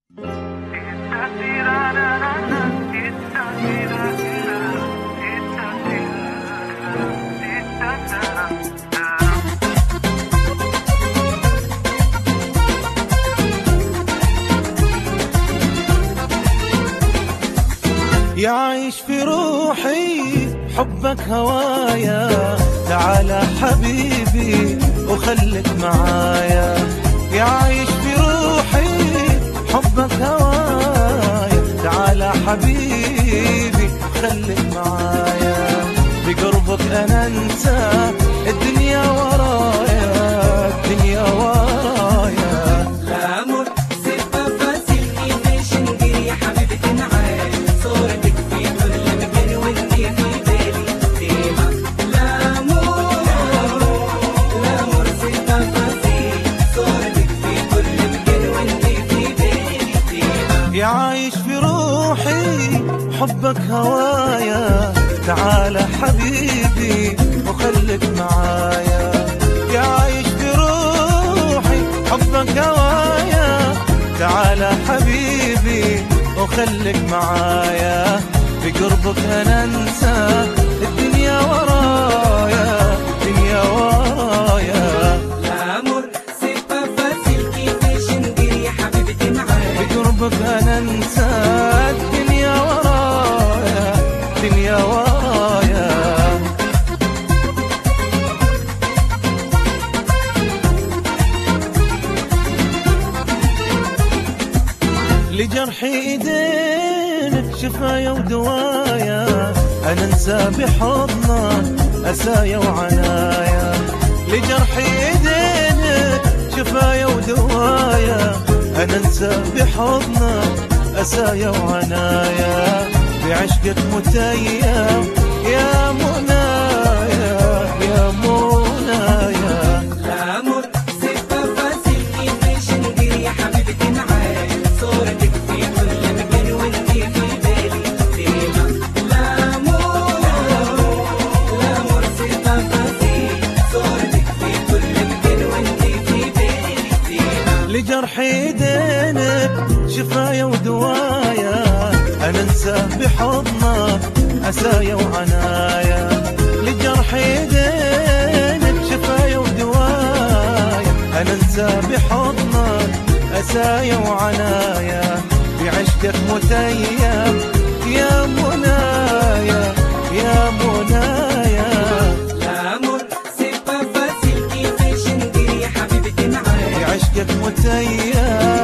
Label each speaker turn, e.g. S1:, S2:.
S1: يعيش في روحي حبك هوايا تعال حبيبي وخلك معايا يعيش في روحي حبك هوايا تعال حبيبي خلك معايا بقربك انا انسى الدنيا ورايا الدنيا ورايا
S2: الامور سبة فاسل كيفاش ندير يا حبيبتي معاك صورتك في كل مكان وانت في بالي ديما الامور الامور سبة فاسل صورتك في كل مكان وانت في بالي ديما
S1: يعيش في روحي حبك هوايا تعال حبيبي وخلك معايا يعيش في روحي حبك هوايا تعال حبيبي وخلك معايا بقربك انا انسى الدنيا ورايا الدنيا ورايا
S2: الامور سبة فاسل كيفاش ندير يا حبيبتي معاك
S1: بقربك انا انسى الدنيا ورايا الدنيا ورايا لجرحي ايدينك شفايا ودوايا انا انسى بحضنك اسايا وعنايا لجرحي ايدينك شفايا ودوايا انا انسى بحضنك اسايا وعنايا بعشقك متيم يا منايا يا منايا
S2: الامور سبة فاسل كيفاش ندير يا حبيبتي معاك صورتك في كل مكان وانت في بالي ديما الامور الامور سبة فاسل صورتك في كل مكان وانت في بالي ديما
S1: لجرح ايدينك شفايا ودوايا انا انسى بحضنك اسايا وعنايا لجرح ايدينك شفايا ودوايا انا انسى بحضنك اسايا وعنايا بعشقك متيم يا منايا يا منايا
S2: الامور سبة فاسل كيفاش ندير يا حبيبتي معاك
S1: بعشقك متيم